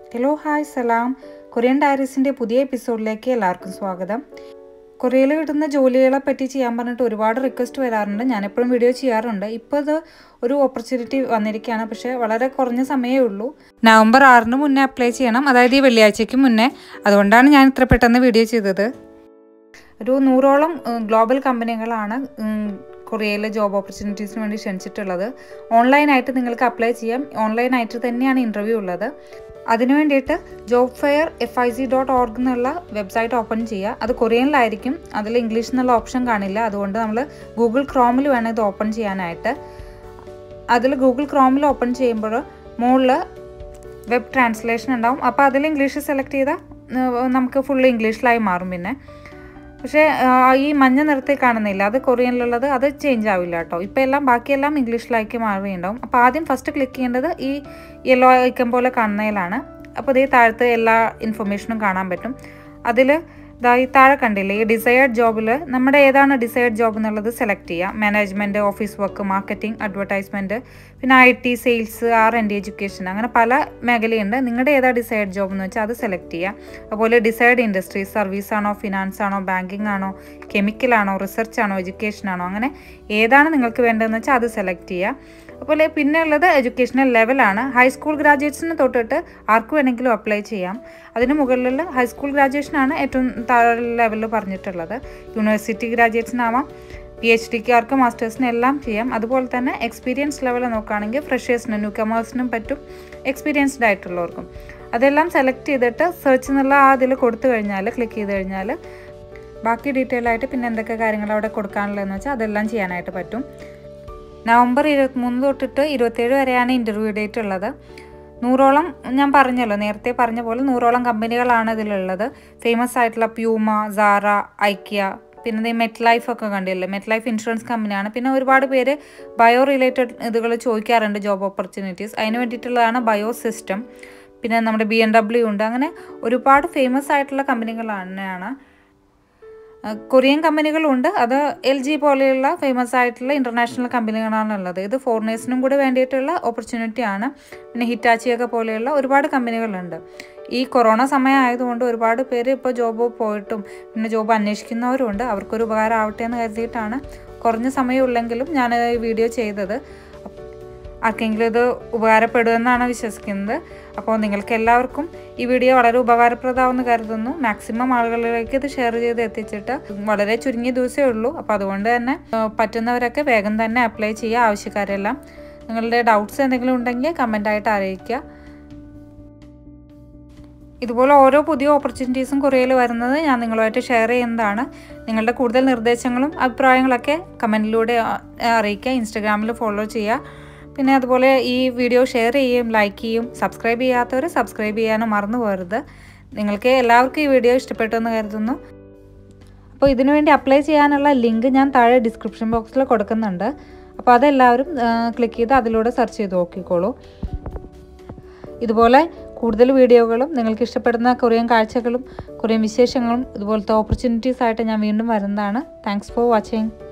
hello hi സലാം Korean ഡയറീസിൻ്റെ പുതിയ എപ്പിസോഡിലേക്ക് എല്ലാവർക്കും സ്വാഗതം കൊറിയയിൽ കിട്ടുന്ന ജോലികളെ പറ്റി ചെയ്യാൻ പറഞ്ഞിട്ട് ഒരുപാട് റിക്വസ്റ്റ് വരാറുണ്ട് ഞാൻ എപ്പോഴും വീഡിയോ ചെയ്യാറുണ്ട് ഇപ്പോൾ ഇത് ഒരു ഓപ്പർച്യൂണിറ്റി വന്നിരിക്കുകയാണ് പക്ഷേ വളരെ കുറഞ്ഞ സമയമേ ഉള്ളൂ നവംബർ ആറിന് മുന്നേ അപ്ലൈ ചെയ്യണം അതായത് ഈ വെള്ളിയാഴ്ചയ്ക്ക് മുന്നേ അതുകൊണ്ടാണ് ഞാൻ ഇത്ര പെട്ടെന്ന് വീഡിയോ ചെയ്തത് ഒരു നൂറോളം ഗ്ലോബൽ കമ്പനികളാണ് കൊറിയയിലെ ജോബ് ഓപ്പർച്യൂണിറ്റീസിന് വേണ്ടി ക്ഷണിച്ചിട്ടുള്ളത് ഓൺലൈനായിട്ട് നിങ്ങൾക്ക് അപ്ലൈ ചെയ്യാം ഓൺലൈനായിട്ട് തന്നെയാണ് ഇൻ്റർവ്യൂ ഉള്ളത് അതിനു വേണ്ടിയിട്ട് job fair F I C dot org എന്നുള്ള വെബ്സൈറ്റ് ഓപ്പൺ ചെയ്യുക അത് കൊറിയനിലായിരിക്കും അതിൽ ഇംഗ്ലീഷ് എന്നുള്ള ഓപ്ഷൻ കാണില്ല അതുകൊണ്ട് നമ്മൾ ഗൂഗിൾ ക്രോമിൽ വേണം ഇത് ഓപ്പൺ ചെയ്യാനായിട്ട് അതിൽ ഗൂഗിൾ ക്രോമിൽ ഓപ്പൺ ചെയ്യുമ്പോൾ മുകളിൽ വെബ് ട്രാൻസ്ലേഷൻ ഉണ്ടാവും അപ്പോൾ അതിൽ ഇംഗ്ലീഷ് സെലക്ട് ചെയ്താൽ നമുക്ക് ഫുൾ ഇംഗ്ലീഷിലായി മാറും പിന്നെ പക്ഷേ ഈ മഞ്ഞ നിറത്തിൽ കാണുന്നില്ല അത് കൊറിയനിലുള്ളത് അത് ചേഞ്ച് ആവില്ല കേട്ടോ ഇപ്പോൾ എല്ലാം ബാക്കിയെല്ലാം ഇംഗ്ലീഷിലേക്ക് മാറിയിട്ടുണ്ടാവും അപ്പോൾ ആദ്യം ഫസ്റ്റ് ക്ലിക്ക് ചെയ്യേണ്ടത് ഈ യെല്ലോ ഐക്കൺ പോലെ കാണുന്നതിലാണ് അപ്പോൾ ഇതേ താഴത്ത് എല്ലാ ഇൻഫർമേഷനും കാണാൻ പറ്റും അതിൽ ഇതാ ഈ താഴെ കണ്ടില്ലേ ഈ ഡിസൈർഡ് ജോബിൽ നമ്മുടെ ഏതാണ് ഡിസൈർഡ് ജോബ് എന്നുള്ളത് സെലക്ട് ചെയ്യുക management office work marketing advertisement പിന്നെ I T sales R and education അങ്ങനെ പല മേഖലയുണ്ട് നിങ്ങളുടെ ഏതാ ഡിസൈർഡ് ജോബ് എന്ന് വെച്ചാൽ അത് സെലക്ട് ചെയ്യുക അതുപോലെ ഡിസൈർഡ് ഇൻഡസ്ട്രി സർവീസ് ആണോ ഫിനാൻസ് ആണോ ബാങ്കിങ് ആണോ കെമിക്കൽ ആണോ റിസർച്ച് ആണോ എഡ്യൂക്കേഷൻ ആണോ അങ്ങനെ ഏതാണ് നിങ്ങൾക്ക് വേണ്ടതെന്ന് വെച്ചാൽ അത് സെലക്ട് ചെയ്യുക അതുപോലെ പിന്നെ ഉള്ളത് എഡ്യൂക്കേഷണൽ ലെവലാണ് ഹൈസ്കൂൾ ഗ്രാജുവേറ്റ്സിന് തൊട്ടിട്ട് ആർക്ക് വേണമെങ്കിലും അപ്ലൈ ചെയ്യാം അതിന് മുകളിലുള്ള ഹൈസ്കൂൾ ഗ്രാജുവേഷനാണ് ഏറ്റവും താഴെ ലെവലിൽ പറഞ്ഞിട്ടുള്ളത് യൂണിവേഴ്സിറ്റി ഗ്രാജുവേറ്റ്സിനാവാം പി എച്ച് ഡിക്കാർക്ക് മാസ്റ്റേഴ്സിന് എല്ലാം ചെയ്യാം അതുപോലെ തന്നെ എക്സ്പീരിയൻസ് ലെവൽ നോക്കുകയാണെങ്കിൽ ഫ്രഷേഴ്സിനും ന്യൂ കമേഴ്സിനും പറ്റും എക്സ്പീരിയൻസ്ഡ് ആയിട്ടുള്ളവർക്കും അതെല്ലാം സെലക്ട് ചെയ്തിട്ട് സെർച്ച് എന്നുള്ള ആ അതിൽ കൊടുത്തു കഴിഞ്ഞാൽ ക്ലിക്ക് ചെയ്ത് കഴിഞ്ഞാൽ ബാക്കി ഡീറ്റെയിൽ ആയിട്ട് പിന്നെ എന്തൊക്കെ കാര്യങ്ങൾ അവിടെ കൊടുക്കാനുള്ളതെന്ന് വെച്ചാൽ അതെല്ലാം ചെയ്യാനായിട്ട് പറ്റും നവംബർ ഇരുപത്തിമൂന്ന് തൊട്ടിട്ട് ഇരുപത്തേഴ് വരെയാണ് ഇൻ്റർവ്യൂ ഡേറ്റ് ഉള്ളത് നൂറോളം ഞാൻ പറഞ്ഞല്ലോ നേരത്തെ പറഞ്ഞ പോലെ നൂറോളം കമ്പനികളാണ് ഇതിലുള്ളത് ഫേമസ് ആയിട്ടുള്ള പ്യൂമ സാറ ഐക്യ പിന്നെ മെറ്റ് ലൈഫ് ഒക്കെ കണ്ടില്ലേ മെറ്റ് ലൈഫ് ഇൻഷുറൻസ് കമ്പനിയാണ് പിന്നെ ഒരുപാട് പേര് ബയോ റിലേറ്റഡ് ഇതുകൾ ചോദിക്കാറുണ്ട് ജോബ് ഓപ്പർച്യൂണിറ്റീസ് അതിന് വേണ്ടിയിട്ടുള്ളതാണ് ബയോ സിസ്റ്റം പിന്നെ നമ്മുടെ ബി എം ഡബ്ല്യു ഉണ്ട് അങ്ങനെ ഒരുപാട് ഫേമസ് ആയിട്ടുള്ള കമ്പനികളാണ് കൊറിയൻ കമ്പനികളുണ്ട് അത് എൽ ജി പോലെയുള്ള ഫേമസ് ആയിട്ടുള്ള ഇൻ്റർനാഷണൽ കമ്പനികളാണ് ഉള്ളത് ഇത് ഫോറിനേഴ്സിനും കൂടി വേണ്ടിയിട്ടുള്ള ഓപ്പർച്യൂണിറ്റി ആണ് പിന്നെ ഹിറ്റാച്ചിയൊക്കെ പോലെയുള്ള ഒരുപാട് കമ്പനികളുണ്ട് ഈ കൊറോണ സമയം ആയതുകൊണ്ട് ഒരുപാട് പേര് ഇപ്പോൾ ജോബ് പോയിട്ടും പിന്നെ ജോബ് അന്വേഷിക്കുന്നവരുണ്ട് അവർക്കൊരു ഉപകാരം ആവട്ടെ എന്ന് കരുതിയിട്ടാണ് കുറഞ്ഞ സമയമുള്ളെങ്കിലും ഞാൻ ഈ വീഡിയോ ചെയ്തത് ആർക്കെങ്കിലും ഇത് ഉപകാരപ്പെടുമെന്നാണ് വിശ്വസിക്കുന്നത് അപ്പോൾ നിങ്ങൾക്ക് എല്ലാവർക്കും ഈ വീഡിയോ വളരെ ഉപകാരപ്രദമാണെന്ന് കരുതുന്നു മാക്സിമം ആളുകളിലേക്ക് ഇത് ഷെയർ ചെയ്ത് എത്തിച്ചിട്ട് വളരെ ചുരുങ്ങിയ ദിവസമേ ഉള്ളൂ അപ്പോൾ അതുകൊണ്ട് തന്നെ പറ്റുന്നവരൊക്കെ വേഗം തന്നെ അപ്ലൈ ചെയ്യുക ആവശ്യക്കാരെല്ലാം നിങ്ങളുടെ ഡൗട്ട്സ് എന്തെങ്കിലും ഉണ്ടെങ്കിൽ കമൻ്റായിട്ട് അറിയിക്കുക ഇതുപോലെ ഓരോ പുതിയ ഓപ്പർച്യൂണിറ്റീസും കൊറിയയിൽ വരുന്നത് ഞാൻ നിങ്ങളുമായിട്ട് ഷെയർ ചെയ്യുന്നതാണ് നിങ്ങളുടെ കൂടുതൽ നിർദ്ദേശങ്ങളും അഭിപ്രായങ്ങളൊക്കെ കമൻറ്റിലൂടെ അറിയിക്കുക ഇൻസ്റ്റഗ്രാമിൽ ഫോളോ ചെയ്യുക പിന്നെ അതുപോലെ ഈ വീഡിയോ ഷെയർ ചെയ്യുകയും ലൈക്ക് ചെയ്യും സബ്സ്ക്രൈബ് ചെയ്യാത്തവർ സബ്സ്ക്രൈബ് ചെയ്യാനും മറന്നു പോകരുത് നിങ്ങൾക്ക് എല്ലാവർക്കും ഈ വീഡിയോ ഇഷ്ടപ്പെട്ടു എന്ന് കരുതുന്നു അപ്പോൾ ഇതിനു വേണ്ടി അപ്ലൈ ചെയ്യാനുള്ള ലിങ്ക് ഞാൻ താഴെ ഡിസ്ക്രിപ്ഷൻ ബോക്സിൽ കൊടുക്കുന്നുണ്ട് അപ്പോൾ അതെല്ലാവരും ക്ലിക്ക് ചെയ്ത് അതിലൂടെ സെർച്ച് ചെയ്ത് നോക്കിക്കോളൂ ഇതുപോലെ കൂടുതൽ വീഡിയോകളും നിങ്ങൾക്ക് ഇഷ്ടപ്പെടുന്ന കൊറിയൻ കാഴ്ചകളും കൊറിയൻ വിശേഷങ്ങളും ഇതുപോലത്തെ ഓപ്പർച്യൂണിറ്റീസ് ആയിട്ട് ഞാൻ വീണ്ടും വരുന്നതാണ് താങ്ക്സ് ഫോർ വാച്ചിങ്